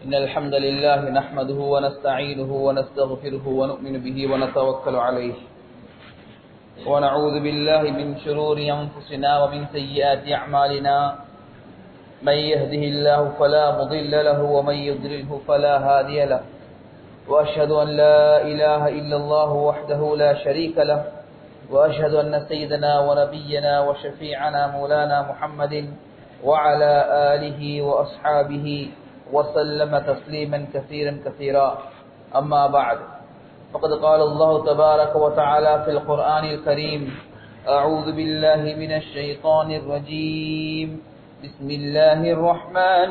إن الحمد لله نحمده ونستعينه ونستغفره ونؤمن به ونتوكل عليه ونعوذ بالله من شرور أنفسنا ومن سيئات أعمالنا من يهده الله فلا مضل له ومن يضلله فلا هادي له وأشهد أن لا إله إلا الله وحده لا شريك له وأشهد أن سيدنا ونبينا وشفيعنا مولانا محمد وعلى آله وأصحابه وسلم تسليما كثيرا كثيرا أما بعد فقد قال الله تبارك وتعالى في القرآن الكريم أعوذ بالله من الشيطان الرجيم بسم الله الرحمن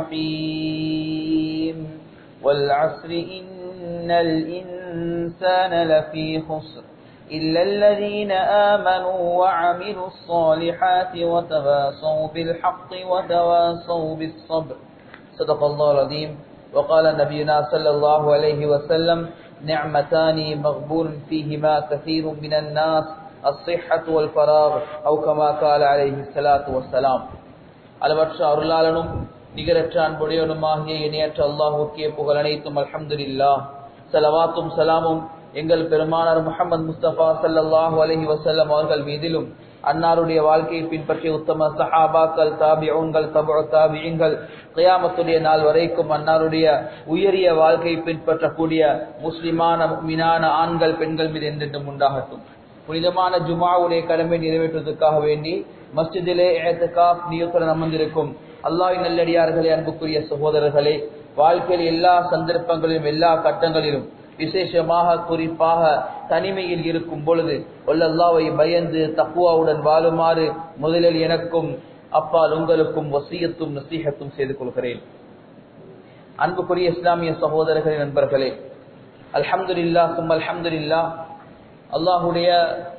الرحيم والعصر إن الإنسان لفي خسر إلا الذين آمنوا وعملوا الصالحات وتواصوا بالحق وتواصوا بالصبر صدق الله العظيم وقال نبينا صلى الله عليه وسلم نعمتان مغبون فيهما كثير من الناس الصحة والفراغ أو كما قال عليه الصلاة والسلام அளவற்ற அருளாளனும் நிகரற்ற அன்புடையவனுமாகிய இணையற்ற அல்லாஹுக்கே புகழ் அனைத்தும் அல்ஹம்துலில்லா சலவாத்தும் சலாமும் எங்கள் பெருமானார் முகமது முஸ்தபா சல்லாஹூ அலஹி வசல்லம் அவர்கள் மீதிலும் அன்னாருடைய வாழ்க்கையை பின்பற்றிய உத்தம சஹாபாக்கள் தாபியங்கள் தபு தாபியங்கள் கயாமத்துடைய நாள் வரைக்கும் அன்னாருடைய உயரிய வாழ்க்கையை பின்பற்றக்கூடிய முஸ்லிமான மீனான ஆண்கள் பெண்கள் மீது என்றென்றும் உண்டாகட்டும் புனிதமான ஜுமாவுடைய கடமை நிறைவேற்றுவதற்காக வேண்டி மஸ்ஜிதிலே ஏத்துக்காப் நியுத்துடன் அமர்ந்திருக்கும் அல்லாஹ் நல்லடியார்களே அன்புக்குரிய சகோதரர்களே வாழ்க்கையில் எல்லா சந்தர்ப்பங்களிலும் எல்லா கட்டங்களிலும் விசேஷமாக குறிப்பாக தனிமையில் இருக்கும் பொழுது ஒல்லல்லாவை பயந்து தக்குவாவுடன் வாழுமாறு முதலில் எனக்கும் அப்பால் உங்களுக்கும் வசியத்தும் நசீகத்தும் செய்து கொள்கிறேன் அன்புக்குரிய இஸ்லாமிய சகோதரர்களின் நண்பர்களே அல்ஹம்துல்லா சும் அல்ஹம்துல்லா அல்லாஹுடைய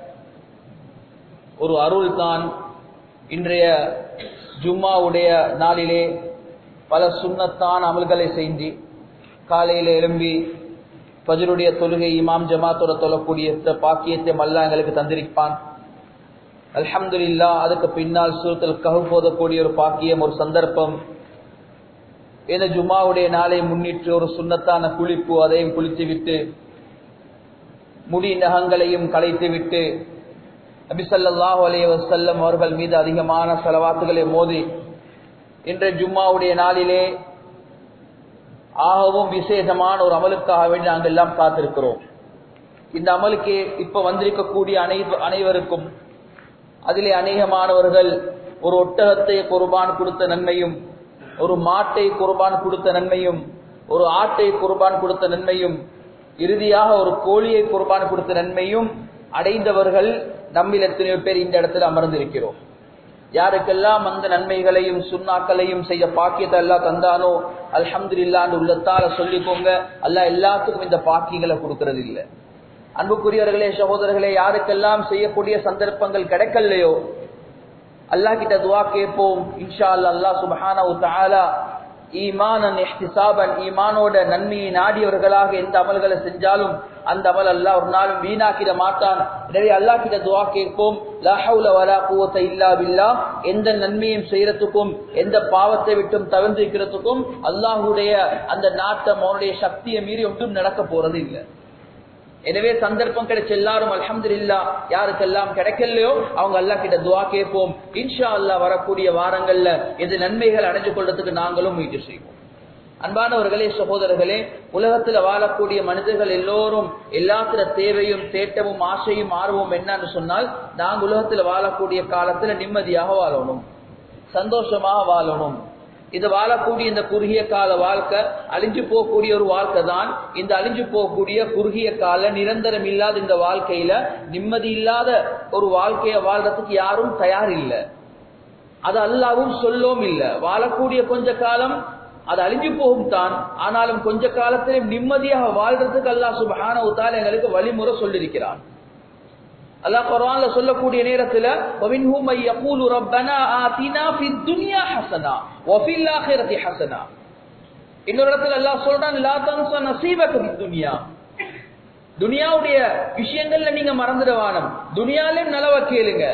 ஒரு அருள் தான் இன்றைய ஜும்மாவுடைய நாளிலே பல சுண்ணத்தான் அமல்களை செஞ்சு காலையில் எழும்பி பஜருடைய தொழுகை இமாம் ஜமாத்தோட தொழக்கூடிய பாக்கியத்தை மல்லா எங்களுக்கு தந்திருப்பான் அல்ஹம்துல்லா அதுக்கு பின்னால் சூரத்தில் ககு போதக்கூடிய ஒரு பாக்கியம் ஒரு சந்தர்ப்பம் இந்த ஜும்மாவுடைய நாளை முன்னிட்டு ஒரு சுண்ணத்தான குளிப்பு அதையும் குளித்து விட்டு முடி நகங்களையும் களைத்து விட்டு நபிசல்லாஹு அலைய வசல்லம் அவர்கள் மீது அதிகமான செலவாத்துகளை மோதி இன்றைய ஜும்மாவுடைய நாளிலே ஆகவும் விசேஷமான ஒரு அமலுக்காக வேண்டி நாங்கள் எல்லாம் காத்திருக்கிறோம் இந்த அமலுக்கு இப்ப வந்திருக்கக்கூடிய அனை அனைவருக்கும் அதிலே அநேகமானவர்கள் ஒரு ஒட்டகத்தை குர்பான் கொடுத்த நன்மையும் ஒரு மாட்டை குர்பான் கொடுத்த நன்மையும் ஒரு ஆட்டை குர்பான் கொடுத்த நன்மையும் இறுதியாக ஒரு கோழியை குர்பான் கொடுத்த நன்மையும் அடைந்தவர்கள் நம்மில் எத்தனையோ பேர் இந்த இடத்துல அமர்ந்திருக்கிறோம் யாருக்கெல்லாம் அந்த நன்மைகளையும் சுண்ணாக்களையும் செய்ய பாக்கியத்தை எல்லாம் தந்தானோ அல்ஹம்து இல்லான்னு உள்ளத்தால சொல்லிக்கோங்க அல்ல எல்லாத்துக்கும் இந்த பாக்கியங்களை கொடுக்கறது இல்லை அன்புக்குரியவர்களே சகோதரர்களே யாருக்கெல்லாம் செய்யக்கூடிய சந்தர்ப்பங்கள் கிடைக்கலையோ அல்லா கிட்ட துவா கேட்போம் இன்ஷா அல்லா அல்லா சுபஹானா தாலா ஈமானன் எஹ்திசாபன் ஈமானோட நன்மையை நாடியவர்களாக எந்த அமல்களை செஞ்சாலும் அந்த அமல் அல்லா ஒரு நாளும் வீணாக்கிட மாட்டான் எனவே அல்லா கிட்ட துவா கேட்போம் லஹவுல வலா கூவத்தை இல்லா பில்லா எந்த நன்மையும் செய்யறதுக்கும் எந்த பாவத்தை விட்டும் தவிர்த்திருக்கிறதுக்கும் அல்லாஹுடைய அந்த நாட்டம் அவனுடைய சக்தியை மீறி ஒன்றும் நடக்க போறது இல்லை எனவே சந்தர்ப்பம் கிடைச்ச எல்லாரும் அலமது இல்லா யாருக்கெல்லாம் கிடைக்கலையோ அவங்க அல்லா கிட்ட துவா கேட்போம் இன்ஷா அல்லா வரக்கூடிய வாரங்கள்ல எது நன்மைகள் அடைஞ்சு கொள்றதுக்கு நாங்களும் முயற்சி செய்வோம் அன்பானவர்களே சகோதரர்களே உலகத்துல வாழக்கூடிய மனிதர்கள் எல்லோரும் எல்லாத்துல தேவையும் தேட்டமும் ஆசையும் ஆர்வம் என்னன்னு சொன்னால் நாங்க உலகத்துல வாழக்கூடிய காலத்துல நிம்மதியாக வாழணும் சந்தோஷமாக வாழணும் இது வாழக்கூடிய இந்த குறுகிய கால வாழ்க்கை அழிஞ்சு போகக்கூடிய ஒரு வாழ்க்கை தான் இந்த அழிஞ்சு போகக்கூடிய குறுகிய கால நிரந்தரம் இல்லாத இந்த வாழ்க்கையில நிம்மதி இல்லாத ஒரு வாழ்க்கையை வாழ்றதுக்கு யாரும் தயார் இல்லை அது அல்லாவும் சொல்லவும் இல்லை வாழக்கூடிய கொஞ்ச காலம் அது அழிஞ்சு போகும் தான் ஆனாலும் கொஞ்ச காலத்திலே நிம்மதியாக வாழ்றதுக்கு அல்லா சுபஹான உத்தால எங்களுக்கு வழிமுறை சொல்லியிருக்கிறான் அல்லாஹ் குர்ஆன்ல சொல்லக்கூடிய நேரத்துல வமின்ஹும் மை யகூலு ரப்பனா ஆதினா ஃபித் துன்யா ஹஸனா வ ஃபில் ஆখিরাতি ஹஸனா இன்னொரு இடத்துல அல்லாஹ் சொல்றான் லா தன்ஸ நஸீபக ஃபித் துன்யா துனியாவுடைய விஷயங்கள்ல நீங்க மறந்துடவானம் துனியாலையும் நலவ கேளுங்க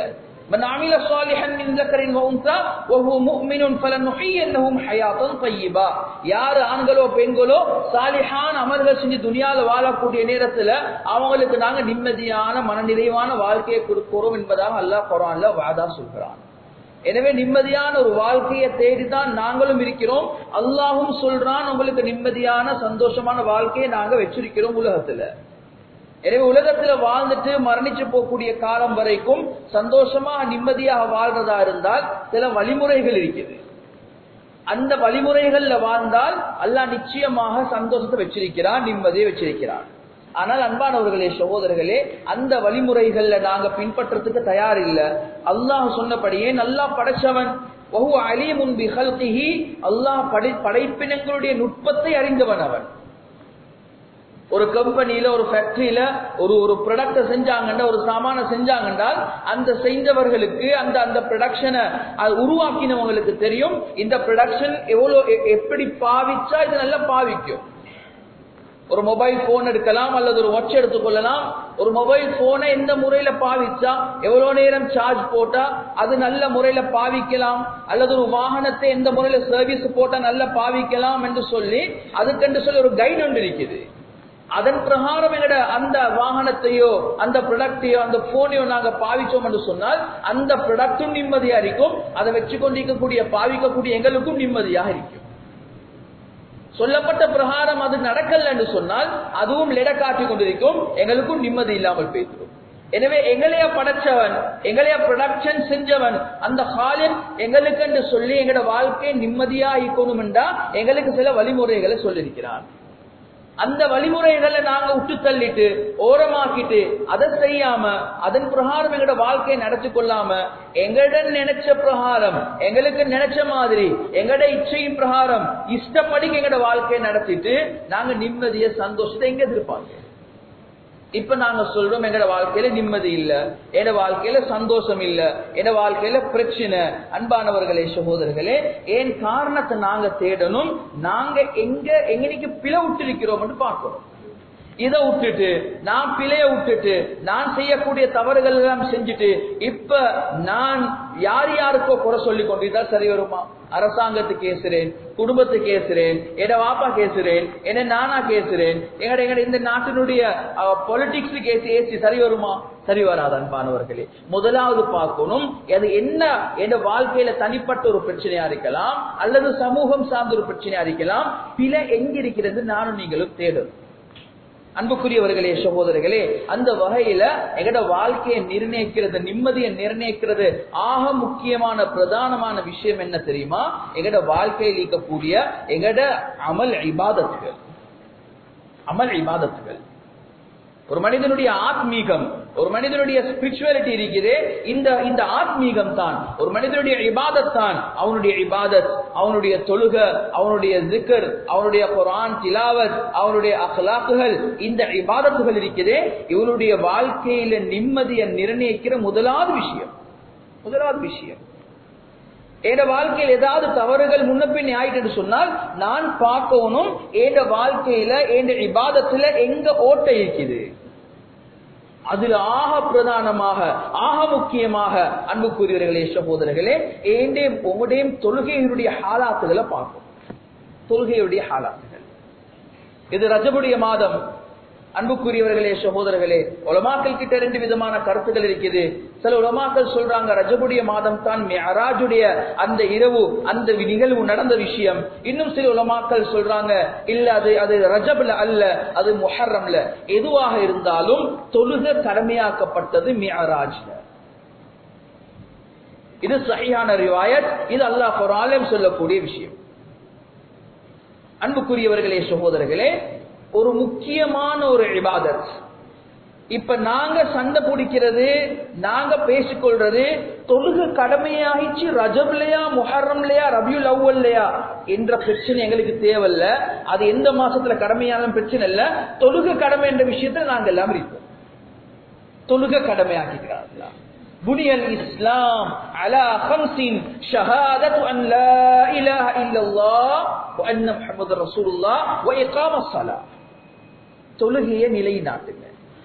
من عمل صالحا من ذكر وانثى وهو مؤمن فلنحيينهم حياه طيبه யார் ஆண்களோ பெண்களோ சாலிஹான அமல்கள் செஞ்சு துனியால வாழக்கூடிய நேரத்துல அவங்களுக்கு நாங்க நிம்மதியான மனநிறைவான வாழ்க்கையை கொடுக்கிறோம் என்பதாக அல்லாஹ் குர்ஆன்ல வாதா சொல்கிறான் எனவே நிம்மதியான ஒரு வாழ்க்கையை தேடிதான் நாங்களும் இருக்கிறோம் அல்லாஹும் சொல்றான் உங்களுக்கு நிம்மதியான சந்தோஷமான வாழ்க்கையை நாங்க வச்சிருக்கிறோம் உலகத்துல எனவே உலகத்துல வாழ்ந்துட்டு மரணிச்சு போகக்கூடிய காலம் வரைக்கும் சந்தோஷமாக நிம்மதியாக வாழ்றதா இருந்தால் சில வழிமுறைகள் இருக்குது அந்த வழிமுறைகள்ல வாழ்ந்தால் அல்லாஹ் நிச்சயமாக சந்தோஷத்தை வச்சிருக்கிறான் நிம்மதியை வச்சிருக்கிறான் ஆனால் அன்பானவர்களே சகோதரர்களே அந்த வழிமுறைகள்ல நாங்க பின்பற்றதுக்கு தயார் இல்ல அல்லாஹ் சொன்னபடியே நல்லா படைச்சவன் வஹு அலீமுன் பிஹல்கிஹி அல்லாஹ் படை படைப்பினங்களுடைய நுட்பத்தை அறிந்தவன் அவன் ஒரு கம்பெனியில ஒரு ஃபேக்டரியில ஒரு ஒரு ப்ரொடக்ட செஞ்சாங்கண்டா ஒரு சாமான செஞ்சாங்கன்றால் அந்த செஞ்சவர்களுக்கு அந்த அந்த ப்ரொடக்ஷனை அது உருவாக்கினவங்களுக்கு தெரியும் இந்த ப்ரொடக்ஷன் எவ்வளவு எ- எப்படி பாவிச்சா இது நல்லா பாவிக்கும் ஒரு மொபைல் போன் எடுக்கலாம் அல்லது ஒரு வாட்ச் எடுத்துக்கொள்ளலாம் ஒரு மொபைல் போனை எந்த முறையில பாவிச்சா எவ்வளவு நேரம் சார்ஜ் போட்டா அது நல்ல முறையில பாவிக்கலாம் அல்லது ஒரு வாகனத்தை எந்த முறையில சர்வீஸ் போட்டா நல்லா பாவிக்கலாம் என்று சொல்லி அதுக்கென்று சொல்லி ஒரு கைடு ஒன்று இருக்குது அதன் பிரகாரம் எங்கட அந்த வாகனத்தையோ அந்த ப்ரொடக்டையோ அந்த போனையோ நாங்க பாவிச்சோம் என்று சொன்னால் அந்த ப்ரொடக்டும் நிம்மதியா இருக்கும் அதை வச்சு கொண்டிருக்கக்கூடிய பாவிக்கக்கூடிய எங்களுக்கும் நிம்மதியாக இருக்கும் சொல்லப்பட்ட பிரகாரம் அது நடக்கல என்று சொன்னால் அதுவும் லெட காட்டிக் கொண்டிருக்கும் எங்களுக்கும் நிம்மதி இல்லாமல் போய்விடும் எனவே எங்களைய படைச்சவன் எங்களைய ப்ரொடக்ஷன் செஞ்சவன் அந்த ஹாலின் எங்களுக்கு என்று சொல்லி எங்களோட வாழ்க்கை நிம்மதியா இருக்கணும் என்றா எங்களுக்கு சில வழிமுறைகளை சொல்லியிருக்கிறான் அந்த வழிமுறைகளை நாங்க விட்டு தள்ளிட்டு ஓரமாக்கிட்டு அதை செய்யாம அதன் பிரகாரம் எங்களோட வாழ்க்கையை நடத்தி கொள்ளாம எங்கட நினைச்ச பிரகாரம் எங்களுக்கு நினைச்ச மாதிரி எங்கட இச்சையின் பிரகாரம் இஷ்டப்படிக்கு எங்கட வாழ்க்கையை நடத்திட்டு நாங்க நிம்மதிய சந்தோஷத்தை எங்க எதிர்பார்க்க இப்ப நாங்க சொல்றோம் எங்கட வாழ்க்கையில நிம்மதி இல்ல எட வாழ்க்கையில சந்தோஷம் இல்ல எட வாழ்க்கையில பிரச்சனை அன்பானவர்களே சகோதரர்களே ஏன் காரணத்தை நாங்க தேடணும் நாங்க எங்க எங்கனைக்கு பிழை விட்டிருக்கிறோம் பார்க்கணும் இதை விட்டுட்டு நான் பிழைய விட்டுட்டு நான் செய்யக்கூடிய தவறுகள் எல்லாம் செஞ்சுட்டு இப்ப நான் யார் யாருக்கோ குறை சொல்லி கொண்டு இதா சரி வருமா அரசாங்கத்துக்கு கேசுறேன் குடும்பத்துக்கு கேசுறேன் எட வாப்பா கேசுறேன் என்ன நானா கேசுறேன் எங்கட எங்கட இந்த நாட்டினுடைய பொலிட்டிக்ஸ் கேசி ஏசி சரி வருமா சரி வராது அன்பானவர்களே முதலாவது பார்க்கணும் அது என்ன என் வாழ்க்கையில தனிப்பட்ட ஒரு பிரச்சனையா இருக்கலாம் அல்லது சமூகம் சார்ந்த ஒரு பிரச்சனையா இருக்கலாம் பிழை எங்க இருக்கிறது நானும் நீங்களும் தேடணும் அன்புக்குரியவர்களே சகோதரர்களே அந்த வகையில எங்கட வாழ்க்கையை நிர்ணயிக்கிறது நிம்மதியை நிர்ணயிக்கிறது ஆக முக்கியமான பிரதானமான விஷயம் என்ன தெரியுமா எங்கட வாழ்க்கையில் இருக்கக்கூடிய எங்கட அமல் இபாதத்துகள் அமல் இபாதத்துகள் ஒரு மனிதனுடைய ஆத்மீகம் ஒரு மனிதனுடைய ஸ்பிரிச்சுவாலிட்டி இருக்குது இந்த இந்த ஆத்மீகம் தான் ஒரு மனிதனுடைய இபாதத் தான் அவனுடைய இபாதத் அவனுடைய தொழுக அவனுடைய ஜிக்கர் அவனுடைய குரான் திலாவத் அவனுடைய அகலாக்குகள் இந்த இபாதத்துகள் இருக்குது இவனுடைய வாழ்க்கையில நிம்மதியை நிர்ணயிக்கிற முதலாவது விஷயம் முதலாவது விஷயம் என் வாழ்க்கையில் ஏதாவது தவறுகள் முன்ன பின் ஆயிட்டு சொன்னால் நான் பார்க்கணும் என் வாழ்க்கையில என் இபாதத்துல எங்க ஓட்டை இருக்குது அதுல ஆக பிரதானமாக ஆக முக்கியமாக அன்புக்குரியவர்களே சகோதரர்களே ஏண்டே உங்களுடைய தொழுகையினுடைய ஹாலாத்துகளை பார்க்கும் தொழுகையுடைய ஹாலாத்துகள் இது ரஜபுடைய மாதம் அன்புக்குரியவர்களே சகோதரர்களே உலமாக்கள் கிட்ட ரெண்டு விதமான கருத்துகள் இருக்குது சில உலமாக்கள் சொல்றாங்க ரஜபுடைய மாதம் தான் மெஹராஜுடைய அந்த இரவு அந்த நிகழ்வு நடந்த விஷயம் இன்னும் சில உலமாக்கள் சொல்றாங்க இல்ல அது அது ரஜப்ல அல்ல அது முஹர்ரம்ல எதுவாக இருந்தாலும் தொழுக கடமையாக்கப்பட்டது மெஹராஜ்ல இது சஹியான ரிவாயத் இது அல்லாஹ் குரானிலும் சொல்லக்கூடிய விஷயம் அன்புக்குரியவர்களே சகோதரர்களே ஒரு முக்கியமான ஒரு இபாதத் இப்ப நாங்க சண்டை பிடிக்கிறது நாங்க பேசிக்கொள்றது தொழுக கடமையாயிச்சு ரஜப்லையா முஹர்ரம்லையா ரபியுல் அவ்வல்லையா என்ற பிரச்சனை எங்களுக்கு தேவையில்ல அது எந்த மாசத்துல கடமையான பிரச்சனை இல்ல தொழுக கடமை என்ற விஷயத்துல நாங்க எல்லாம் இருக்கோம் தொழுக கடமையாக்கிக்கிறார்களா بني الإسلام على خمس شهادة أن لا إله إلا الله وأن محمد رسول الله وإقام الصلاة தொழுகையை நிலைநாட்டுங்க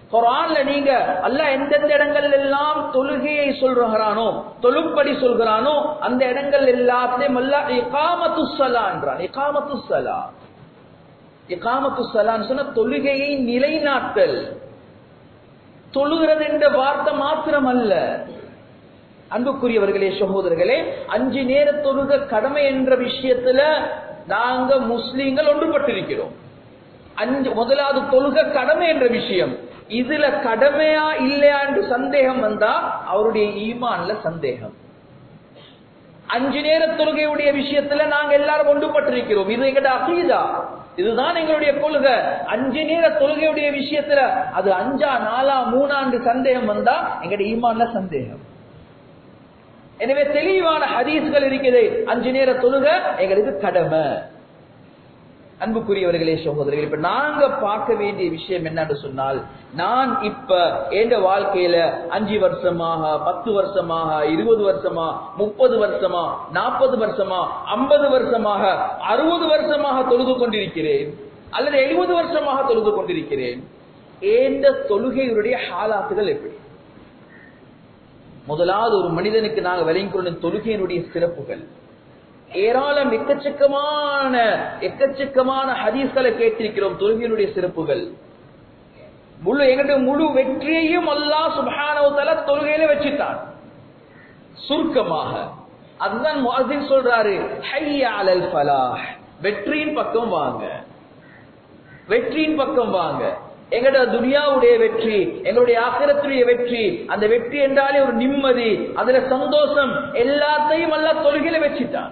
குரான்ல நீங்க அல்லாஹ் எந்தெந்த இடங்கள் எல்லாம் தொழுகையை சொல்றானோ தொழுப்படி சொல்கிறானோ அந்த இடங்கள் எல்லாத்தையும் அல்லாஹ் இகாமத்து சலான்றான் இகாமத்து சலா இகாமத்து சலான்னு சொன்ன தொழுகையை நிலைநாட்டல் தொழுகிறது என்ற வார்த்தை மாத்திரம் அல்ல அன்புக்குரியவர்களே சகோதரர்களே அஞ்சு நேர தொழுக கடமை என்ற விஷயத்துல நாங்க முஸ்லீம்கள் ஒன்றுபட்டிருக்கிறோம் அஞ்சு முதலாவது தொழுக கடமை என்ற விஷயம் இதுல கடமையா இல்லையா என்று சந்தேகம் வந்தா அவருடைய ஈமான்ல சந்தேகம் அஞ்சு நேர தொழுகையுடைய விஷயத்துல நாங்க எல்லாரும் ஒன்றுபட்டிருக்கிறோம் இது எங்கட அகீதா இதுதான் எங்களுடைய கொள்கை அஞ்சு நேர தொழுகையுடைய விஷயத்துல அது அஞ்சா நாலா மூணாண்டு சந்தேகம் வந்தா எங்கட ஈமான்ல சந்தேகம் எனவே தெளிவான ஹதீஸ்கள் இருக்குது அஞ்சு நேர தொழுக எங்களுக்கு கடமை அன்புக்குரியவர்களே சகோதரர்கள் இப்ப நாங்க பார்க்க வேண்டிய விஷயம் என்னன்னு சொன்னால் நான் இப்ப எந்த வாழ்க்கையில அஞ்சு வருஷமாக பத்து வருஷமாக இருபது வருஷமா முப்பது வருஷமா நாற்பது வருஷமா ஐம்பது வருஷமாக அறுபது வருஷமாக தொழுது கொண்டிருக்கிறேன் அல்லது எழுபது வருஷமாக தொழுது கொண்டிருக்கிறேன் ஏந்த தொழுகையுடைய ஹாலாத்துகள் எப்படி முதலாவது ஒரு மனிதனுக்கு நாங்க விளங்கிக் தொழுகையினுடைய சிறப்புகள் ஏராளம் எக்கச்சக்கமான எக்கச்சக்கமான ஹதீஸ்களை கேட்டிருக்கிறோம் தொழுகையினுடைய சிறப்புகள் முழு எங்களுடைய முழு வெற்றியையும் அல்லா சுபானவத்தால தொழுகையில வச்சுட்டான் சுருக்கமாக அதுதான் முஅஸ்ஸின் சொல்றாரு ஹய்ய அலல் ஃபலாஹ் வெற்றியின் பக்கம் வாங்க வெற்றியின் பக்கம் வாங்க எங்களோட துனியாவுடைய வெற்றி எங்களுடைய ஆக்கிரத்துடைய வெற்றி அந்த வெற்றி என்றாலே ஒரு நிம்மதி அதுல சந்தோஷம் எல்லாத்தையும் அல்ல தொழுகையில வச்சுட்டான்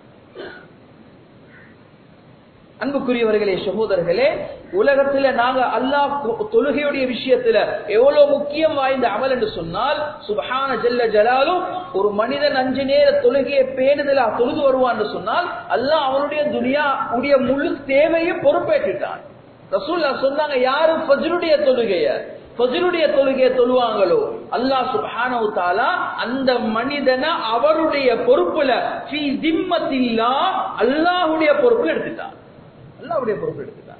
அன்புக்குரியவர்களே சகோதரர்களே உலகத்துல நாங்க அல்லாஹ் தொழுகையுடைய விஷயத்துல எவ்வளவு முக்கியம் வாய்ந்த அமல் என்று சொன்னால் சுபஹான ஜல்ல ஜலாலும் ஒரு மனிதன் அஞ்சு நேர தொழுகையை பேணுதலா தொழுது வருவான்னு சொன்னால் அல்லாஹ் அவனுடைய துனியா உடைய முழு தேவையை பொறுப்பேற்றுட்டான் ரசூல்லா சொன்னாங்க யாரும் ஃபஜ்ருடைய தொழுகைய ஃபஜ்ருடைய தொழுகையை தொழுவாங்களோ அல்லாஹ் சுப்ஹானஹு தஆலா அந்த மனிதனை அவருடைய பொறுப்புல ஃபீ திம்மத்தில்லா அல்லாஹ்வுடைய பொறுப்புல எடுத்துட்டான் அல்லாஹ்வுடைய பொறுப்பு எடுத்துட்டான்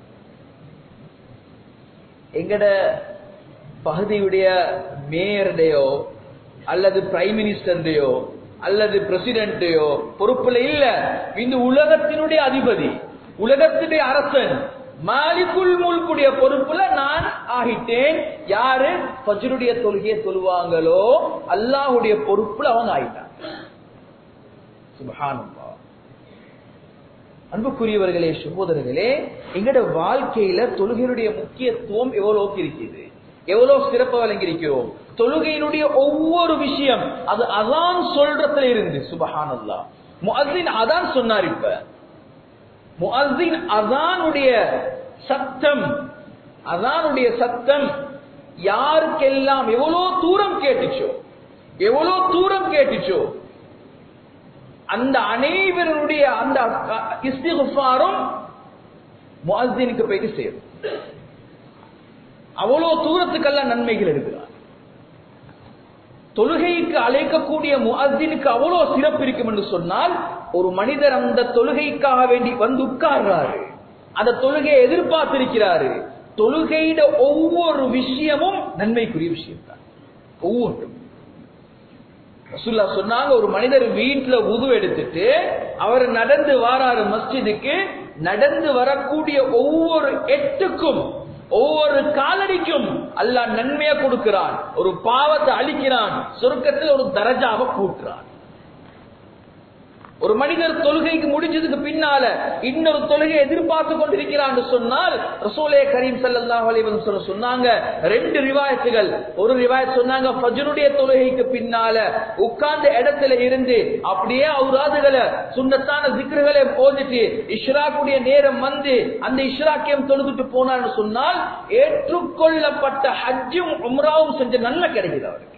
எங்கட பகுதியுடைய மேயருடையோ அல்லது பிரைம் மினிஸ்டருடையோ அல்லது பிரசிடென்டையோ பொறுப்புல இல்ல இந்த உலகத்தினுடைய அதிபதி உலகத்தினுடைய அரசன் மாலிகுல் முல்குடைய பொறுப்புல நான் ஆகிட்டேன் யாரு ஃபஜ்ருடைய தொழுகையை சொல்லுவாங்களோ அல்லாஹ்வுடைய பொறுப்புல அவங்க ஆயிட்டாங்க சுபஹானல்லாஹ் அன்புக்குரியவர்களே சகோதரர்களே எங்கட வாழ்க்கையில தொழுகையினுடைய முக்கியத்துவம் எவ்வளவு இருக்குது எவ்வளவு சிறப்பு வழங்கியிருக்கிறோம் தொழுகையினுடைய ஒவ்வொரு விஷயம் அது அதான் சொல்றதுல இருந்து சுபஹானல்லா முஅஸ்ஸின் அதான் சொன்னார் இப்ப முஅஸ்ஸின் அதானுடைய சத்தம் அதானுடைய சத்தம் யாருக்கெல்லாம் எவ்வளவு தூரம் கேட்டுச்சோ எவ்வளவு தூரம் கேட்டுச்சோ அந்த அனைவருடைய அந்த இஸ்திகுஃபாரும் முஅஸ்ஸினுக்கு போயிட்டு சேரும் அவ்வளவு தூரத்துக்கெல்லாம் நன்மைகள் இருக்கிறார் தொழுகைக்கு அழைக்கக்கூடிய முஅஸ்ஸினுக்கு அவ்வளவு சிறப்பு இருக்கும் என்று சொன்னால் ஒரு மனிதர் அந்த தொழுகைக்காக வேண்டி வந்து உட்கார்றாரு அந்த தொழுகையை எதிர்பார்த்திருக்கிறாரு தொழுகையிட ஒவ்வொரு விஷயமும் நன்மைக்குரிய விஷயம் தான் ஒவ்வொன்றும் ரசூல்லா சொன்னாங்க ஒரு மனிதர் வீட்டுல உது எடுத்துட்டு அவர் நடந்து வாராரு மஸ்ஜிதுக்கு நடந்து வரக்கூடிய ஒவ்வொரு எட்டுக்கும் ஒவ்வொரு காலடிக்கும் அல்லாஹ் நன்மையா கொடுக்கிறான் ஒரு பாவத்தை அழிக்கிறான் சொர்க்கத்தில் ஒரு தரஜாவை கூட்டுறான் ஒரு மனிதர் தொழுகைக்கு முடிஞ்சதுக்கு பின்னால இன்னொரு தொழுகை எதிர்பார்த்து கொண்டிருக்கிறான் சொன்னால் ரசூலே கரீம் ஸல்லல்லாஹு அலைஹி வஸல்லம் சொன்னாங்க ரெண்டு ரிவாயத்துகள் ஒரு ரிவாயத் சொன்னாங்க ஃபஜ்ருடைய தொழுகைக்கு பின்னால உட்கார்ந்த இடத்துல இருந்து அப்படியே அவுராதுகளை சுன்னத்தான ஜிக்ருகளை போதிட்டு இஷ்ராக்குடைய நேரம் வந்து அந்த இஷ்ராக்கியம் தொழுதுட்டு போனான்னு சொன்னால் ஏற்றுக்கொள்ளப்பட்ட ஹஜ்ஜும் உம்ராவும் செஞ்ச நன்மை கிடைக்குது அவருக்கு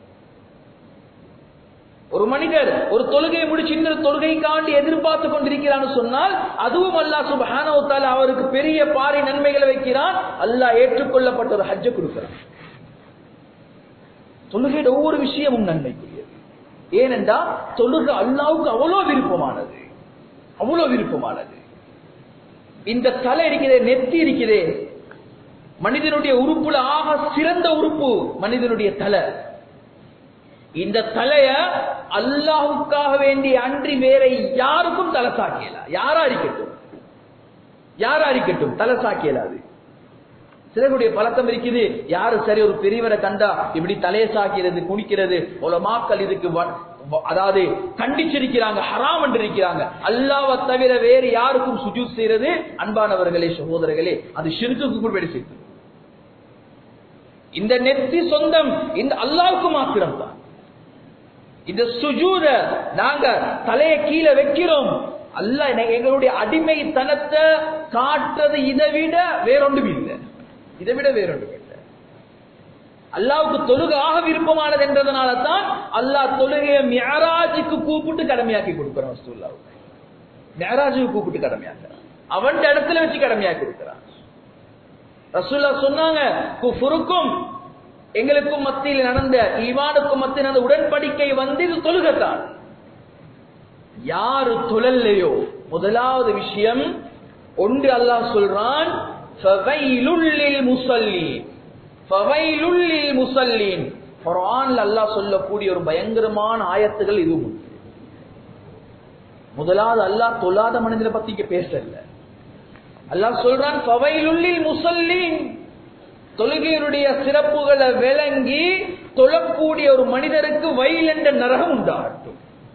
ஒரு மனிதர் ஒரு தொழுகையை முடிச்சு இன்னொரு தொழுகைக்காண்டி எதிர்பார்த்து கொண்டிருக்கிறான்னு சொன்னால் அதுவும் அல்லாஹ் சுப்ஹானஹு தஆலா அவருக்கு பெரிய பாறை நன்மைகளை வைக்கிறான் அல்லாஹ் ஏற்றுக்கொள்ளப்பட்ட ஒரு ஹஜ்ஜை கொடுக்கிறான் தொழுகையோட ஒவ்வொரு விஷயமும் நன்மைக்குரியது ஏனென்றால் தொழுகை அல்லாவுக்கு அவ்வளோ விருப்பமானது அவ்வளோ விருப்பமானது இந்த தலை இருக்கிறதே நெத்தி இருக்கிறதே மனிதனுடைய உறுப்புல ஆக சிறந்த உறுப்பு மனிதனுடைய தலை இந்த தலைய அல்லாஹுக்காக வேண்டிய அன்றி வேற யாருக்கும் தலை சாக்கியல யாரா இருக்கட்டும் யாரா இருக்கட்டும் தலை சாக்கியலாது சிலருடைய பழக்கம் இருக்குது யாரு சரி ஒரு பெரியவரை கண்டா இப்படி தலையை சாக்கிறது குனிக்கிறது உலமாக்கள் இதுக்கு வ- வ- அதாவது கண்டிச்சிருக்கிறாங்க ஹராம் என்று இருக்கிறாங்க அல்லாவை தவிர வேறு யாருக்கும் சுஜூத் செய்யறது அன்பானவர்களே சகோதரர்களே அது ஷிர்குக்கு கூட வெடி செய்து இந்த நெத்தி சொந்தம் இந்த அல்லாவுக்கு மாத்திரம் தான் இந்த சுஜூத நாங்க தலையை கீழே வைக்கிறோம் அல்ல எங்களுடைய அடிமைத்தனத்தை காட்டுறது இதை விட வேறொன்றும் இல்லை இதை விட வேறொன்றும் இல்லை அல்லாவுக்கு தொழுக ஆக விருப்பமானது என்றதுனால தான் அல்லாஹ் தொழுகையை மியராஜுக்கு கூப்பிட்டு கடமையாக்கி கொடுக்கிறான் ரசூலுல்லாவுக்கு மியராஜுக்கு கூப்பிட்டு கடமையாக்குறான் அவன் இடத்துல வச்சு கடமையாக்கி கொடுக்கிறான் ரசூல்லா சொன்னாங்க குஃபுருக்கும் எங்களுக்கும் மத்தியில் நடந்த ஈவானுக்கும் மத்தியில் நடந்த உடன்படிக்கை வந்து இது தொழுகத்தான் யாரு தொழல்லையோ முதலாவது விஷயம் ஒன்று அல்லாஹ் சொல்றான் ஃபவைலுல்லில் முஸல்லீன் ஃபவைலுல்லில் முஸல்லீன் குர்ஆன்ல அல்லாஹ் சொல்லக்கூடிய ஒரு பயங்கரமான ஆயத்துகள் இதுவும் உண்டு. முதலாவது அல்லாஹ் தொழாத மனிதனை பத்தி இங்க பேசல அல்லாஹ் சொல்றான் ஃபவைலுல்லில் முஸல்லீன் தொழுகையினுடைய சிறப்புகளை விளங்கி தொழக்கூடிய ஒரு மனிதருக்கு வயல் என்ற நரகம் உண்டாகட்டும்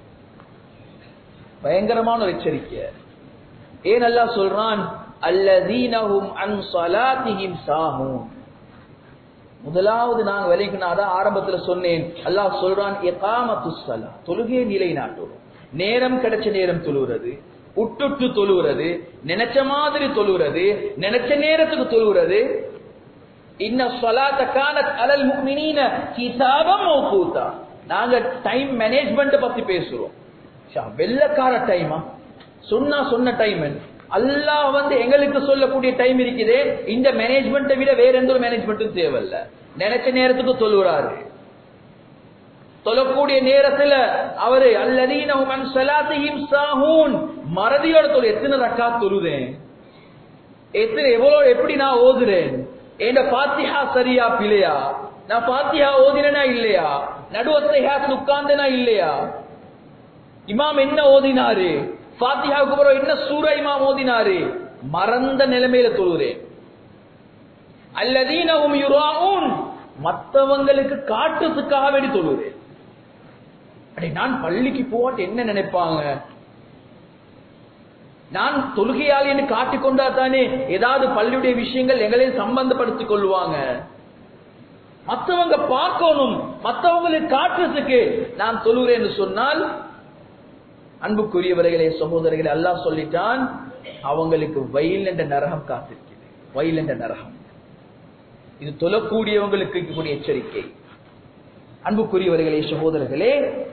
பயங்கரமான ஒரு எச்சரிக்கை ஏன் அல்லாஹ் சொல்றான் அல்லதீனஹும் அன் ஸலாத்திஹிம் சாஹூன் முதலாவது நான் விலைக்குனாதான் ஆரம்பத்துல சொன்னேன் அல்லாஹ் சொல்றான் இகாமத்துஸ் ஸலா தொழுகையை நிலைநாட்டுறோம் நேரம் கிடைச்ச நேரம் தொழுகிறது உட்டுட்டு தொழுகிறது நினைச்ச மாதிரி தொழுகிறது நினைச்ச நேரத்துக்கு தொழுகிறது இன்ன ஸலாத்த கானத் அலல் முஃமினீன கிதாபம் மௌகூதா நாங்க டைம் மேனேஜ்மெண்ட் பத்தி பேசுறோம் ஷா, வெள்ளக்கார டைமா சொன்னா சொன்ன டைம் அல்லாஹ் வந்து எங்களுக்கு சொல்லக்கூடிய டைம் இருக்குதே இந்த மேனேஜ்மெண்ட்டை விட வேற எந்த ஒரு மேனேஜ்மெண்ட்டும் தேவையில்ல நினைச்ச நேரத்துக்கு தொழுகிறாரு தொழக்கூடிய நேரத்துல அவரு அல்லதீனஹும் அன் ஸலாத்திஹிம் சாஹூன் மறதியோட தொழு எத்தனை ரக்காத் தொழுதேன் எத்தனை எவ்வளவு எப்படி நான் ஓதுறேன் என் பாத்திஹா சரியா பிழையா நான் பாத்திஹா ஓதினா இல்லையா நடுவத்தையா உட்கார்ந்தனா இல்லையா இமாம் என்ன ஓதினாரு பாத்திஹாவுக்கு அப்புறம் என்ன சூரா இமாம் ஓதினாரு மறந்த நிலைமையில தொழுகிறேன் அல்லதீனஹும் யுராஊன் மத்தவங்களுக்கு காட்டுறதுக்காக வேண்டி தொழுகிறேன் அடே நான் பள்ளிக்கு போவாட்டு என்ன நினைப்பாங்க நான் தொழுகையாளி என்று காட்டிக்கொண்டா தானே ஏதாவது பள்ளியுடைய விஷயங்கள் எங்களையும் சம்பந்தப்படுத்திக் கொள்வாங்க மத்தவங்க பார்க்கணும் மத்தவங்களுக்கு காட்டுறதுக்கு நான் தொழுகிறேன் என்று சொன்னால் அன்புக்குரியவர்களே சகோதரர்களே அல்லாஹ் சொல்லிட்டான் அவங்களுக்கு வயல் என்ற நரகம் காத்திருக்கிறது வயல் என்ற நரகம் இது தொழக்கூடியவங்களுக்கு இருக்கக்கூடிய எச்சரிக்கை அன்புக்குரியவர்களே சகோதரர்களே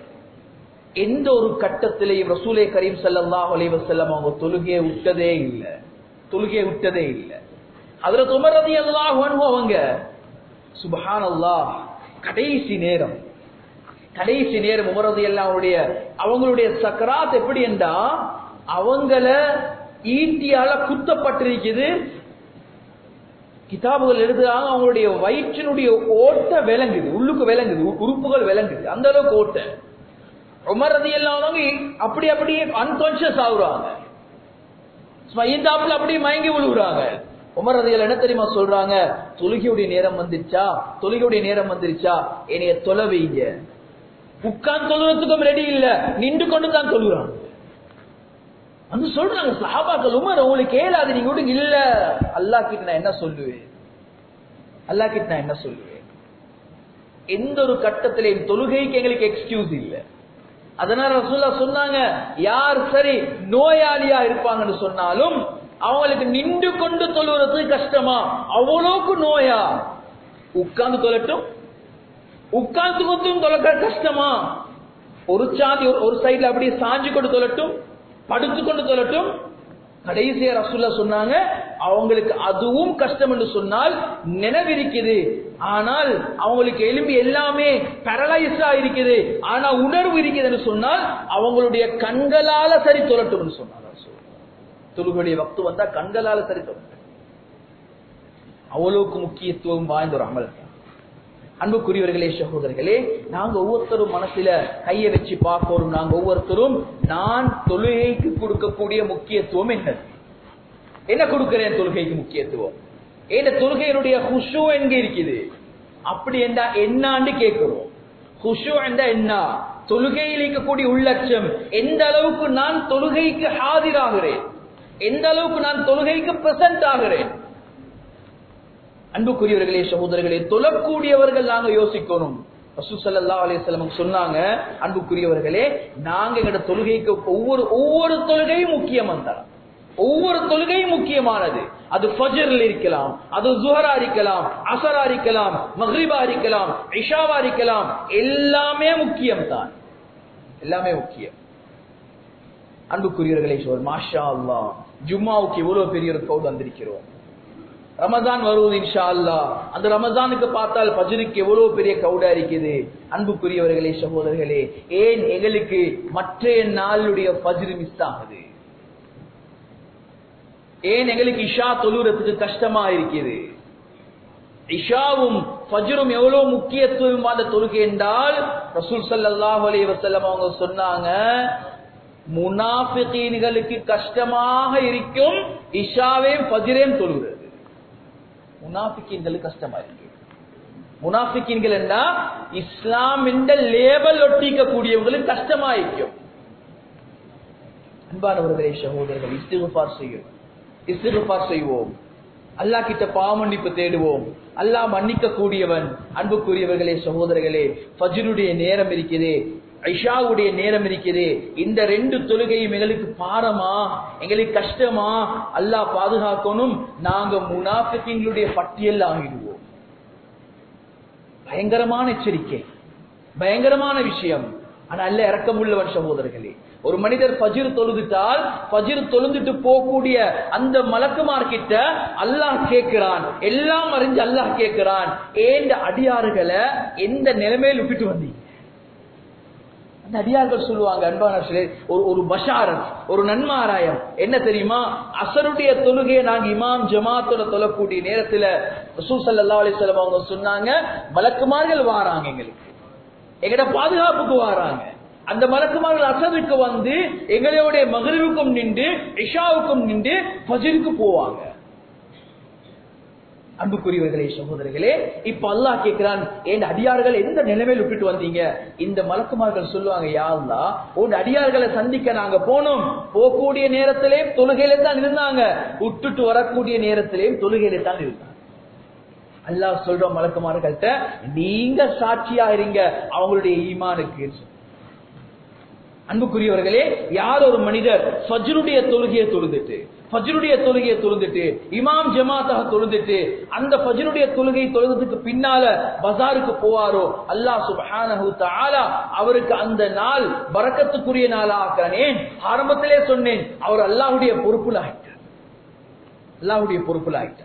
எந்த ஒரு கட்டத்திலையும் ரசூலே கரீம் ஸல்லல்லாஹு அலைஹி வஸல்லம் அவங்க தொழுகையை விட்டதே இல்ல தொழுகையை விட்டதே இல்ல அதுல உமர் ரலியல்லாஹு அன்ஹு அவங்க சுப்ஹானல்லாஹ் கடைசி நேரம் கடைசி நேரம் உமர் ரலியல்லாஹு அவருடைய அவங்களுடைய சக்கராத் எப்படி என்றா அவங்கள ஈட்டியால குத்தப்பட்டிருக்குது கிதாபுகள் எழுதுறாங்க அவங்களுடைய வயிற்றினுடைய ஓட்ட விளங்குது உள்ளுக்கு விளங்குது உ- உறுப்புகள் விளங்குது அந்த அளவுக்கு ஓட்ட உமர் ரதி எல்லாவங்க அப்படி அப்படியே அன்கான்சியஸ் ஆகுறாங்க ஸ்மைந்தாப்புல அப்படியே மயங்கி விழுகுறாங்க உமர் ரதியல் என்ன தெரியுமா சொல்றாங்க தொழுகையுடைய நேரம் வந்துச்சா தொழுகையுடைய நேரம் வந்துருச்சா என்னைய தொலை வைங்க உட்கார்ந்து தொழுறதுக்கும் ரெடி இல்ல நின்று கொண்டு தான் தொழுகிறாங்க வந்து சொல்றாங்க சஹாபாக்கள் உமர் உங்களுக்கு கேளாது நீங்க விடுங்க இல்ல அல்லாஹ் கிட்ட நான் என்ன சொல்லுவேன் அல்லாஹ் கிட்ட நான் என்ன சொல்லுவேன் எந்த ஒரு கட்டத்திலையும் தொழுகைக்கு எங்களுக்கு எக்ஸ்கியூஸ் இல்ல அதனால ரசூல்லா சொன்னாங்க யார் சரி நோயாளியா இருப்பாங்கன்னு சொன்னாலும் அவங்களுக்கு நின்று கொண்டு தொழுவது கஷ்டமா அவ்வளவுக்கு நோயா உட்கார்ந்து தொழட்டும் உட்கார்ந்து கொண்டும் தொலைக்க கஷ்டமா ஒரு சாதி ஒரு- ஒரு சைடுல அப்படியே சாஞ்சு கொண்டு தொழட்டும் படுத்து கொண்டு தொழட்டும் கடைசியா ரசூல்லா சொன்னாங்க அவங்களுக்கு அதுவும் கஷ்டம் என்று சொன்னால் நினைவிருக்குது ஆனால் அவங்களுக்கு எலும்பி எல்லாமே பேரலைஸா இருக்குது ஆனா உணர்வு இருக்குதுன்னு சொன்னால் அவங்களுடைய கண்களால சரி தொழட்டும்னு சொன்னாங்க தொழுகையுடைய வக்து வந்தா கண்களால சரி தொழட்டும் அவ்வளவுக்கு முக்கியத்துவம் வாய்ந்த ஒரு அமல் அன்புக்குரியவர்களே சகோதரர்களே நாங்க ஒவ்வொருத்தரும் மனசுல கைய வச்சு பார்க்கணும் நாங்க ஒவ்வொருத்தரும் நான் தொழுகைக்கு கொடுக்கக்கூடிய முக்கியத்துவம் என்ன என்ன கொடுக்கிறேன் தொழுகைக்கு முக்கியத்துவம் ஏன் தொழுகையினுடைய ஹுஷு எங்க இருக்குது அப்படி என்றா என்னான்னு கேட்கிறோம் ஹுஷு என்றா என்ன தொழுகையில் இருக்கக்கூடிய உள்ளட்சம் எந்த அளவுக்கு நான் தொழுகைக்கு ஆதிராகிறேன் எந்த அளவுக்கு நான் தொழுகைக்கு பிரசன்ட் ஆகிறேன் அன்புக்குரியவர்களே சகோதரர்களே தொழக்கூடியவர்கள் நாங்க யோசிக்கணும் ரசூசல்லா அலிஸ்லாம் சொன்னாங்க அன்புக்குரியவர்களே நாங்க எங்கட தொழுகைக்கு ஒவ்வொரு ஒவ்வொரு தொழுகையும் முக்கியம் தரம் ஒவ்வொரு தொழுகையும் முக்கியமானது அது ஃபஜர்ல இருக்கலாம் அது ஜுஹரா இருக்கலாம் அசரா இருக்கலாம் மஹ்ரிபா இருக்கலாம் இஷாவா இருக்கலாம் எல்லாமே முக்கியம் தான் எல்லாமே முக்கியம் அன்புக்குரியவர்களே சொல் மாஷா அல்லா ஜும்மாவுக்கு எவ்வளவு பெரிய ஒரு கவுட் வந்திருக்கிறோம் ரமதான் வருவது இன்ஷா அல்லா அந்த ரமதானுக்கு பார்த்தால் பஜனுக்கு எவ்வளவு பெரிய கவுடா இருக்குது அன்புக்குரியவர்களே சகோதரர்களே ஏன் எங்களுக்கு மற்றைய நாளுடைய பஜ்ரு மிஸ் ஆகுது ஏன் எங்களுக்கு இஷா தொழுறதுக்கு கஷ்டமா இருக்குது இஷாவும் ஃபஜ்ரும் எவ்வளவு முக்கியத்துவம் வாய்ந்த தொழுகை என்றால் ரசூல் ஸல்லல்லாஹு அலைஹி வஸல்லம் அவங்க சொன்னாங்க முனாஃபிகீன்களுக்கு கஷ்டமாக இருக்கும் இஷாவையும் ஃபஜ்ரையும் தொழுகிறது முனாஃபிகீன்களுக்கு கஷ்டமா இருக்கு முனாஃபிகீன்கள் என்ன இஸ்லாம் என்ற லேபல் ஒட்டிக்க கூடியவங்களுக்கு கஷ்டமா இருக்கும் அன்பானவர்களே சகோதரர்கள் இஸ்திகுபார் செய்யும் இஸ்திகுபார் செய்வோம் அல்லாஹ் கிட்ட பாவமன்னிப்பு தேடுவோம் அல்லாஹ் மன்னிக்க கூடியவன் அன்புக்குரியவர்களே சகோதரர்களே ஃபஜ்ருடைய நேரம் இருக்குதே ஐஷாவுடைய நேரம் இருக்குது இந்த ரெண்டு தொழுகையும் எங்களுக்கு பாரமா எங்களுக்கு கஷ்டமா அல்லாஹ் பாதுகாக்கணும் நாங்க முனாஃபிகளுடைய பட்டியல் ஆகிடுவோம் பயங்கரமான எச்சரிக்கை பயங்கரமான விஷயம் ஆனா அல்ல இறக்கமுள்ளவன் சகோதரர்களே ஒரு மனிதர் பஜிர் தொழுதுட்டால் பஜிர் தொழுந்துட்டு போகக்கூடிய அந்த மலக்குமார்கிட்ட அல்லாஹ் கேட்கிறான் எல்லாம் அறிஞ்சு அல்லாஹ் கேட்கிறான் ஏந்த அடியாறுகளை எந்த நிலைமையில் விட்டுட்டு வந்தீங்க அந்த அடியார்கள் சொல்லுவாங்க அன்பான ஒரு ஒரு பஷாரத் ஒரு நன்மாராயம் என்ன தெரியுமா அசருடைய தொழுகையை நாங்க இமாம் ஜமாத்தோட தொழக்கூடிய நேரத்துல ரசூல் சல்லா அலிஸ்லாம் அவங்க சொன்னாங்க மலக்குமார்கள் வாராங்க எங்களுக்கு எங்கட பாதுகாப்புக்கு வாராங்க அந்த மலக்குமார்கள் அசருக்கு வந்து எங்களுடைய மகிழ்வுக்கும் நின்று இஷாவுக்கும் நின்று பஜருக்கு போவாங்க அன்புக்குரியவர்களே சகோதரர்களே இப்ப அல்லாஹ் கேட்கிறான் என் அடியார்கள் எந்த நிலைமையில் விட்டுட்டு வந்தீங்க இந்த மலக்குமார்கள் சொல்லுவாங்க யாருந்தா உன் அடியார்களை சந்திக்க நாங்க போனோம் போகக்கூடிய நேரத்திலே தொழுகையில தான் இருந்தாங்க விட்டுட்டு வரக்கூடிய நேரத்திலேயும் தொழுகையில தான் இருந்தாங்க அல்லாஹ் சொல்ற மலக்குமார்கள்ட்ட நீங்க சாட்சியா இருங்க அவங்களுடைய ஈமானுக்கு அன்புக்குரியவர்களே யார் ஒரு மனிதர் ஃபஜ்ருடைய தொழுகையை தொழுதுட்டு ஃபஜ்ருடைய தொழுகையை தொழுந்துட்டு இமாம் ஜமாத்தாக தொழுந்துட்டு அந்த ஃபஜ்ருடைய தொழுகை தொழுதுக்கு பின்னால பஜாருக்கு போவாரோ அல்லாஹ் சுப்ஹானஹு தஆலா அவருக்கு அந்த நாள் பரக்கத்துக்குரிய நாளா ஆக்கானேன் ஆரம்பத்திலே சொன்னேன் அவர் அல்லாஹ்வுடைய பொறுப்புல ஆயிட்டார் அல்லாஹ்வுடைய பொறுப்புல ஆயிட்டார்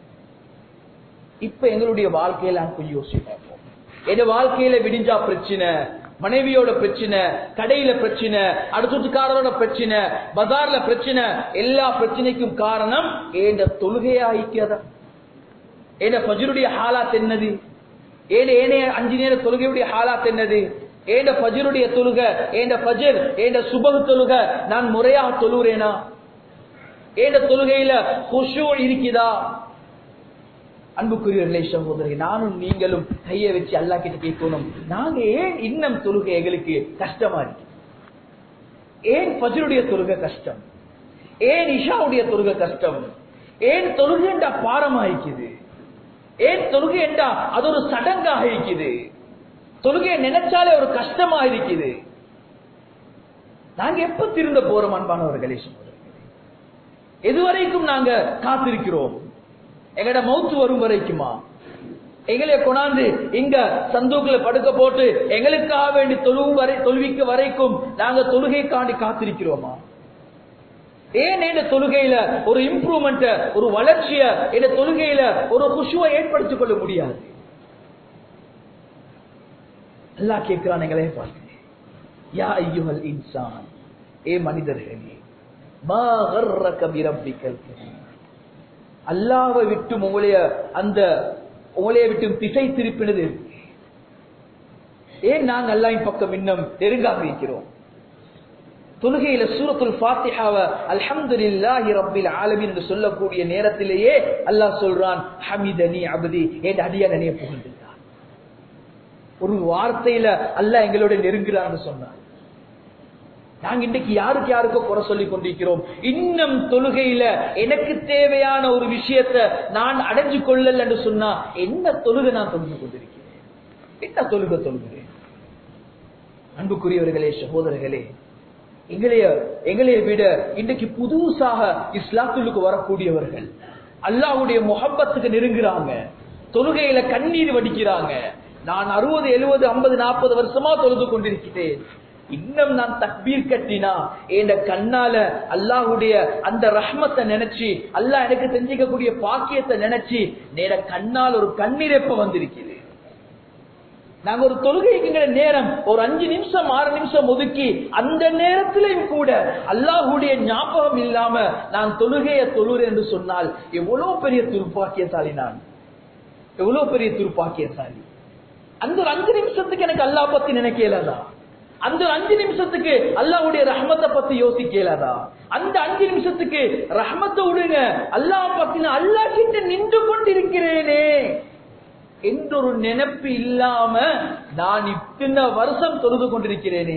இப்ப எங்களுடைய வாழ்க்கையில கொஞ்சம் யோசிச்சு பார்ப்போம் என் வாழ்க்கையில விடிஞ்சா பிரச்சனை மனைவியோட பிரச்சனை கடையில பிரச்சனை அடுத்ததுக்காரரோட பிரச்சனை பஜார்ல பிரச்சனை எல்லா பிரச்சனைக்கும் காரணம் ஏண்ட தொழுகையா ஐக்கியதா ஏண்ட ஃபஜருடைய ஹாலாத் என்னது ஏண்ட ஏனைய அஞ்சு நேர தொழுகையுடைய ஹாலாத் என்னது ஏண்ட ஃபஜருடைய தொழுக ஏண்ட ஃபஜர் ஏண்ட சுபகு தொழுக நான் முறையாக தொழுகிறேனா ஏண்ட தொழுகையில குஷு இருக்குதா அன்புக்குரியவர்களே சகோதரி நானும் நீங்களும் கையை வச்சு அல்லா கிட்ட கேட்கணும் நாங்க ஏன் இன்னும் தொழுகை எங்களுக்கு கஷ்டமா இருக்கு ஏன் பஜருடைய தொழுகை கஷ்டம் ஏன் இஷாவுடைய தொழுகை கஷ்டம் ஏன் தொழுகை என்றா பாரமா இருக்குது ஏன் தொழுகை என்றா அது ஒரு சடங்காக இருக்குது தொழுகையை நினைச்சாலே ஒரு கஷ்டமா இருக்குது நாங்க எப்ப திருந்த போறோம் அன்பானவர்களே சகோதரர்களே எதுவரைக்கும் நாங்க காத்திருக்கிறோம் எங்கட மௌத்து வரும் வரைக்குமா எங்களை கொண்டாந்து இங்க சந்தூக்குல படுக்க போட்டு எங்களுக்காக வேண்டி தொழுவும் வரை தொழுவிக்கு வரைக்கும் நாங்க தொழுகைக்காண்டி காத்திருக்கிறோமா ஏன் இந்த தொழுகையில ஒரு இம்ப்ரூவ்மெண்ட் ஒரு வளர்ச்சிய இந்த தொழுகையில ஒரு குஷுவை ஏற்படுத்திக் கொள்ள முடியாது அல்லா கேட்கிறான் எங்களே பார்த்து யா ஐயுஹல் இன்சான் ஏ மனிதர்களே மா கர்ரக பிரப்பிக்கல் கரீம் அல்லாவை விட்டு உங்களைய அந்த உங்களைய விட்டு திசை திருப்பினது ஏன் நாங்க அல்லாஹ்வின் பக்கம் இன்னும் நெருங்காம இருக்கிறோம் தொழுகையில சூரத்துல் ஃபாத்திஹாவ அல்ஹம்துலில்லாஹி ரப்பில் ஆலமீன் என்று சொல்லக்கூடிய நேரத்திலேயே அல்லாஹ் சொல்றான் ஹமிதனி அபதி என் அடியானே புகழ்ந்தார் ஒரு வார்த்தையில அல்லாஹ் எங்களோட நெருங்குறான்னு சொன்னார் நாங்க இன்றைக்கு யாருக்கு யாருக்கோ குறை சொல்லி கொண்டிருக்கிறோம் இன்னும் தொழுகையில எனக்கு தேவையான ஒரு விஷயத்தை நான் அடைஞ்சு கொள்ளல் என்று சொன்னா என்ன தொழுகை நான் தொழுது கொண்டிருக்கிறேன் என்ன தொழுகை தொழுகிறேன் அன்புக்குரியவர்களே சகோதரர்களே எங்களைய எங்களைய விட இன்றைக்கு புதுசாக இஸ்லாத்துக்கு வரக்கூடியவர்கள் அல்லாஹ்வுடைய முகப்பத்துக்கு நெருங்குறாங்க தொழுகையில கண்ணீர் வடிக்கிறாங்க நான் அறுபது எழுபது ஐம்பது நாற்பது வருஷமா தொழுது கொண்டிருக்கிறேன் இன்னும் நான் தக்பீர் கட்டினா என் கண்ணால அல்லாஹ்வுடைய அந்த ரஹ்மத்தை நினைச்சு அல்லாஹ் எனக்கு செஞ்சிக்கக்கூடிய பாக்கியத்தை நினைச்சு நேர கண்ணால் ஒரு கண்ணீர் எப்ப வந்திருக்குது நாங்க ஒரு தொழுகைக்குங்கிற நேரம் ஒரு அஞ்சு நிமிஷம் ஆறு நிமிஷம் ஒதுக்கி அந்த நேரத்திலையும் கூட அல்லாஹுடைய ஞாபகம் இல்லாம நான் தொழுகைய தொழுறேன் என்று சொன்னால் எவ்வளவு பெரிய துருப்பாக்கியசாலி நான் எவ்வளவு பெரிய துருப்பாக்கியசாலி அந்த ஒரு அஞ்சு நிமிஷத்துக்கு எனக்கு அல்லாஹ் பத்தி நினைக்கலதா அந்த ஒரு அஞ்சு நிமிஷத்துக்கு அல்லாஹ்வுடைய ரஹ்மத்தை பத்தி யோசிக்கலதா அந்த அஞ்சு நிமிஷத்துக்கு ரஹ்மத்தை விடுங்க அல்லாஹ் பத்தி நான் அல்லாஹ் கிட்ட நின்று கொண்டிருக்கிறேனே என்றொரு நினைப்பு இல்லாம நான் இத்தனை வருஷம் தொழுது கொண்டிருக்கிறேனே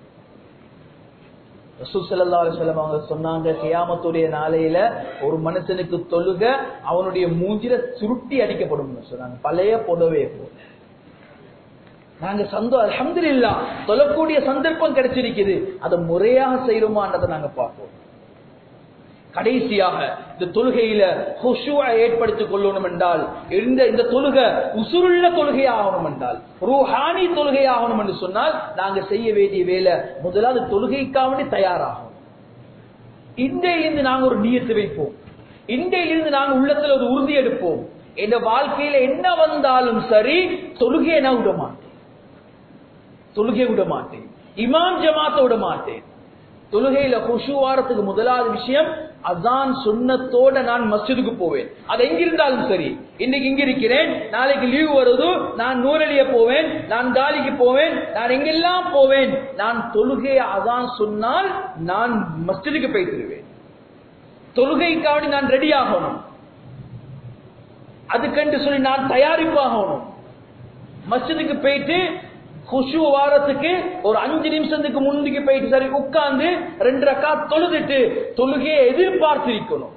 அவங்க சொன்னாங்க கியாமத்துடைய நாளையில ஒரு மனுஷனுக்கு தொழுக அவனுடைய மூஞ்சில சுருட்டி அடிக்கப்படும் சொன்னாங்க பழைய புடவே போல நாங்க சந்தோ அலமதுல்லா சொல்லக்கூடிய சந்தர்ப்பம் கிடைச்சிருக்குது அதை முறையாக செய்யறோமான்றதை நாங்க பார்ப்போம் கடைசியாக இந்த தொழுகையில ஹுஷுவை ஏற்படுத்திக் கொள்ளணும் என்றால் இந்த இந்த தொழுகை உசுருள்ள தொழுகை ஆகணும் என்றால் ரூஹானி தொழுகை ஆகணும் என்று சொன்னால் நாங்க செய்ய வேண்டிய வேலை முதலாவது தொழுகைக்காக தயாராகும் இன்றையிலிருந்து நாங்க ஒரு நீயத்து வைப்போம் இன்றையிலிருந்து நாங்க உள்ளத்துல ஒரு உறுதி எடுப்போம் எங்க வாழ்க்கையில என்ன வந்தாலும் சரி தொழுகையை நான் விட மாட்டேன் தொழுகை விட மாட்டேன் இமாம் ஜமாத்த விட மாட்டேன் தொழுகையில குஷுவாரத்துக்கு முதலாவது விஷயம் அதான் சுண்ணத்தோட நான் மஸ்ஜிதுக்கு போவேன் அது எங்கிருந்தாலும் சரி இன்னைக்கு இங்க இருக்கிறேன் நாளைக்கு லீவ் வருது நான் நூறலிய போவேன் நான் காலிக்கு போவேன் நான் எங்கெல்லாம் போவேன் நான் தொழுகையை அதான் சொன்னால் நான் மஸ்ஜிதுக்கு போய்த்திருவேன் தொழுகைக்காக நான் ரெடி ஆகணும் அதுக்கென்று சொல்லி நான் தயாரிப்பாகணும் மஸ்ஜிதுக்கு போயிட்டு குஷு வாரத்துக்கு ஒரு அஞ்சு நிமிஷத்துக்கு முன்னுக்கு போயிட்டு சரி உட்கார்ந்து ரெண்டு ரக்கா தொழுதுட்டு தொழுகையை எதிர்பார்த்திருக்கணும்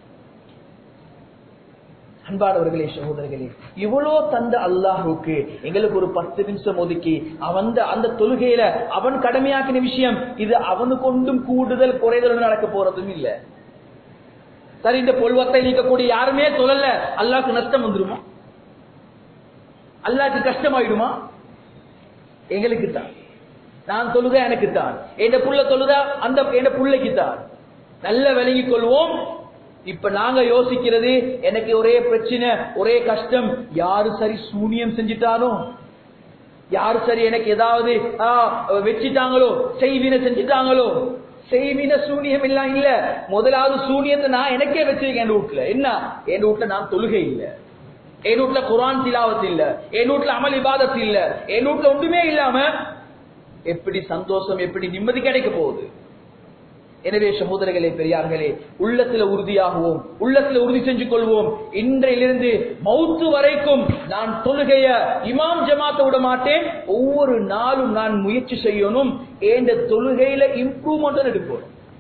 அன்பானவர்களே சகோதரர்களே இவ்வளோ தந்த அல்லாஹுக்கு எங்களுக்கு ஒரு பத்து நிமிஷம் ஒதுக்கி அவன் அந்த தொழுகையில அவன் கடமையாக்கின விஷயம் இது அவனுக்கு ஒன்றும் கூடுதல் குறைதல் நடக்க போறதும் இல்ல சரி இந்த பொல்வத்தை நீக்கக்கூடிய யாருமே தொழல அல்லாஹ்க்கு நஷ்டம் வந்துருமா அல்லாஹ்க்கு கஷ்டமாயிடுமா எங்களுக்கு தான் நான் தொழுக எனக்கு தான் என் புள்ள தொழுத அந்த என் பிள்ளைக்கு தான் நல்ல விளங்கிக் கொள்வோம் இப்ப நாங்க யோசிக்கிறது எனக்கு ஒரே பிரச்சனை ஒரே கஷ்டம் யாரு சரி சூனியம் செஞ்சிட்டானோ யாரு சரி எனக்கு ஏதாவது வச்சிட்டாங்களோ செய்வின செஞ்சிட்டாங்களோ செய்வின சூனியம் எல்லாம் இல்ல முதலாவது சூனியத்தை நான் எனக்கே வச்சிருக்கேன் என் வீட்டுல என்ன என் வீட்டுல நான் தொழுகை இல்லை என் வீட்டுல குரான் திலாவத் இல்ல என் வீட்டுல அமல் இபாதத் இல்ல என் வீட்டுல ஒன்றுமே இல்லாம எப்படி சந்தோஷம் எப்படி நிம்மதி கிடைக்க போகுது எனவே சகோதரர்களே பெரியார்களே உள்ளத்துல உறுதியாகுவோம் உள்ளத்துல உறுதி செஞ்சு கொள்வோம் இன்றையிலிருந்து மௌத்து வரைக்கும் நான் தொழுகைய இமாம் ஜமாத்த விட மாட்டேன் ஒவ்வொரு நாளும் நான் முயற்சி செய்யணும் ஏந்த தொழுகையில இம்ப்ரூவ்மெண்ட் எடுப்போம்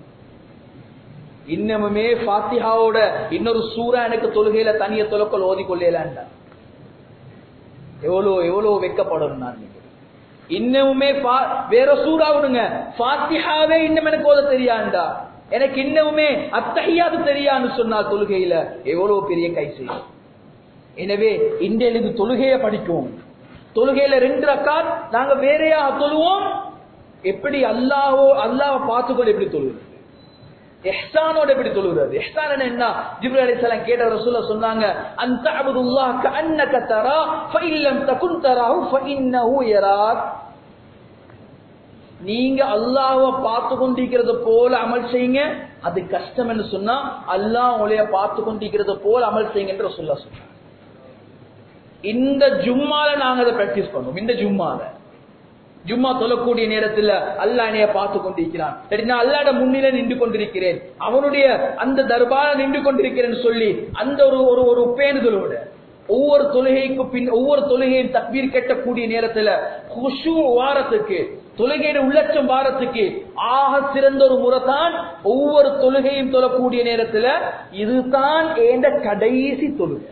இன்னமுமே பாத்திஹாவோட இன்னொரு சூறா எனக்கு தொழுகையில தனிய தொலைக்கல் ஓதி கொள்ளலான்டா எவ்வளவு எவ்வளவு வெக்கப்படணும் நான் இன்னமுமே வேற சூறா விடுங்க பாத்திஹாவே இன்னும் எனக்கு ஓத தெரியாண்டா எனக்கு இன்னமுமே அத்தகையாது தெரியான்னு சொன்னால் தொழுகையில எவ்வளவு பெரிய கை செய்யும் எனவே இன்றையிலிருந்து தொழுகையை படிக்கும் தொழுகையில ரெண்டு ரக்காத் நாங்க வேறையா தொழுவோம் எப்படி அல்லாவோ அல்லாவை பார்த்துக்கொண்டு எப்படி தொழுவது எஹ்சானோட எப்படி தொழுகிறது எஹ்சான் என்ன ஜிப்ரி அலைஹிஸ்ஸலாம் கேட்ட ரசூல சொன்னாங்க அந்த அபுதுல்லாஹ் கஅன்னக தரா ஃபஇல்லம் தகுன் தராஹு ஃபஇன்னஹு யராக் நீங்க அல்லாஹ்வை பார்த்து கொண்டிருக்கிறது போல அமல் செய்யுங்க அது கஷ்டம் என்று சொன்னா அல்லாஹ் உங்களைய பார்த்து கொண்டிருக்கிறது போல் அமல் செய்யுங்க என்று சொல்ல சொன்னார் இந்த ஜும்மால நாங்க அதை பிராக்டிஸ் பண்ணுவோம் இந்த ஜும்மால ஜும்மா தொழக்கூடிய நேரத்துல அல்லாஹ் என்னைய பார்த்து கொண்டிருக்கிறான் சரி நான் அல்லாட முன்னிலை நின்று கொண்டிருக்கிறேன் அவனுடைய அந்த தர்பார நின்று கொண்டிருக்கிறேன் சொல்லி அந்த ஒரு ஒரு ஒரு பேணுதலோட ஒவ்வொரு தொழுகைக்கு பின் ஒவ்வொரு தொழுகையும் தக்பீர் கட்டக்கூடிய நேரத்துல குஷு வாரத்துக்கு தொழுகைയുടെ உள்ளட்சம் வாரத்துக்கு ஆக சிறந்த ஒரு முறை தான் ஒவ்வொரு தொழுகையும் தொழக்கூடிய நேரத்துல இதுதான் ஏண்ட கடைசி தொழுகை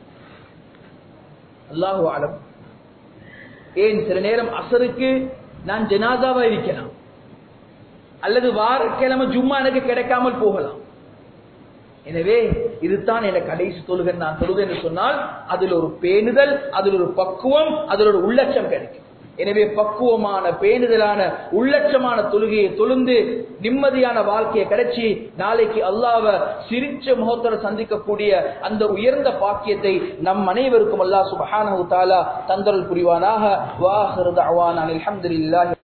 அல்லாஹு ஆலம் ஏன் சில நேரம் அசருக்கு நான் ஜனாதாவா இருக்கலாம் அல்லது வாரக்கிழமை ஜும்மா எனக்கு கிடைக்காமல் போகலாம் எனவே இதுதான் என கடைசி தொழுகை நான் தொழுகை என்று சொன்னால் அதில் ஒரு பேணுதல் அதில் ஒரு பக்குவம் அதில் ஒரு உள்ளட்சம் கிடைக்கும் எனவே பக்குவமான பேணுதலான உள்ளட்சமான தொழுகையை தொழுந்து நிம்மதியான வாழ்க்கையை கிடைச்சி நாளைக்கு அல்லாவ சிரிச்ச முகத்தர சந்திக்கக்கூடிய அந்த உயர்ந்த பாக்கியத்தை நம் அனைவருக்கும் அல்லாஹ் சுபஹானஹு தஆலா தந்தல் புரிவானாக வாஹிரு தஅவானா அல்ஹம்துலில்லாஹி